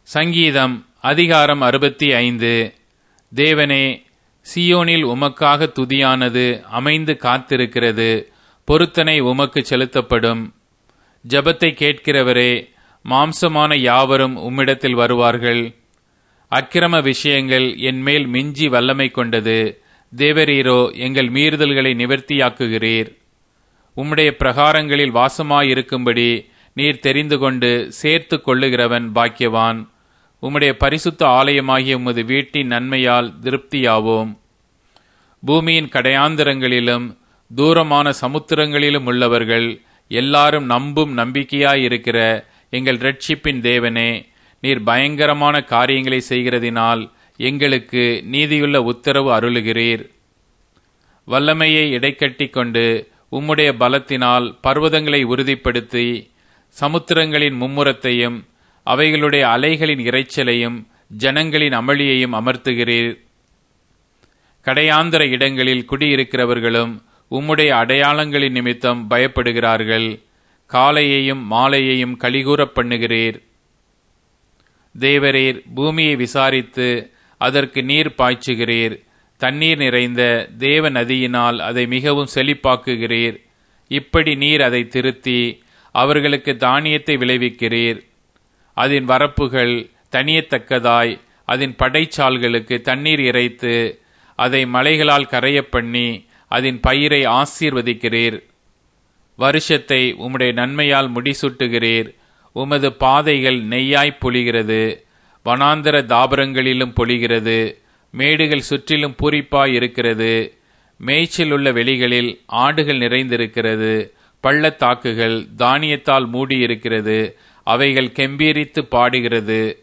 சங்கீதம் அதிகாரம் அறுபத்தி ஐந்து தேவனே சியோனில் உமக்காக துதியானது அமைந்து காத்திருக்கிறது பொருத்தனை உமக்கு செலுத்தப்படும் ஜெபத்தை கேட்கிறவரே மாம்சமான யாவரும் உம்மிடத்தில் வருவார்கள் அக்கிரம விஷயங்கள் என்மேல் மிஞ்சி வல்லமை கொண்டது தேவரீரோ எங்கள் மீறுதல்களை நிவர்த்தியாக்குகிறீர் உம்முடைய பிரகாரங்களில் வாசமாயிருக்கும்படி நீர் தெரிந்து கொண்டு சேர்த்து கொள்ளுகிறவன் பாக்கியவான் உம்முடைய பரிசுத்த ஆலயமாகிய உமது வீட்டின் நன்மையால் திருப்தியாவோம் பூமியின் கடையாந்திரங்களிலும் தூரமான சமுத்திரங்களிலும் உள்ளவர்கள் எல்லாரும் நம்பும் நம்பிக்கையாயிருக்கிற எங்கள் ரட்சிப்பின் தேவனே நீர் பயங்கரமான காரியங்களை செய்கிறதினால் எங்களுக்கு நீதியுள்ள உத்தரவு அருளுகிறீர் வல்லமையை இடைக்கட்டி கொண்டு உம்முடைய பலத்தினால் பர்வதங்களை உறுதிப்படுத்தி சமுத்திரங்களின் மும்முரத்தையும் அவைகளுடைய அலைகளின் இரைச்சலையும் ஜனங்களின் அமளியையும் அமர்த்துகிறீர் கடையாந்திர இடங்களில் குடியிருக்கிறவர்களும் உம்முடைய அடையாளங்களின் நிமித்தம் பயப்படுகிறார்கள் காலையையும் மாலையையும் கலிகூறப் பண்ணுகிறீர் தேவரீர் பூமியை விசாரித்து அதற்கு நீர் பாய்ச்சுகிறீர் தண்ணீர் நிறைந்த தேவ நதியினால் அதை மிகவும் செழிப்பாக்குகிறீர் இப்படி நீர் அதை திருத்தி அவர்களுக்கு தானியத்தை விளைவிக்கிறீர் அதன் வரப்புகள் தனியத்தக்கதாய் அதன் படைச்சால்களுக்கு தண்ணீர் இறைத்து அதை மலைகளால் கரையப் பண்ணி அதன் பயிரை ஆசீர்வதிக்கிறீர் வருஷத்தை உம்முடைய நன்மையால் முடிசூட்டுகிறீர் உமது பாதைகள் நெய்யாய் பொழிகிறது வனாந்தர தாபரங்களிலும் பொழிகிறது மேடுகள் சுற்றிலும் பூரிப்பாய் இருக்கிறது மேய்ச்சல் உள்ள வெளிகளில் ஆடுகள் நிறைந்திருக்கிறது பள்ளத்தாக்குகள் தானியத்தால் மூடியிருக்கிறது அவைகள் கெம்பீரித்து பாடுகிறது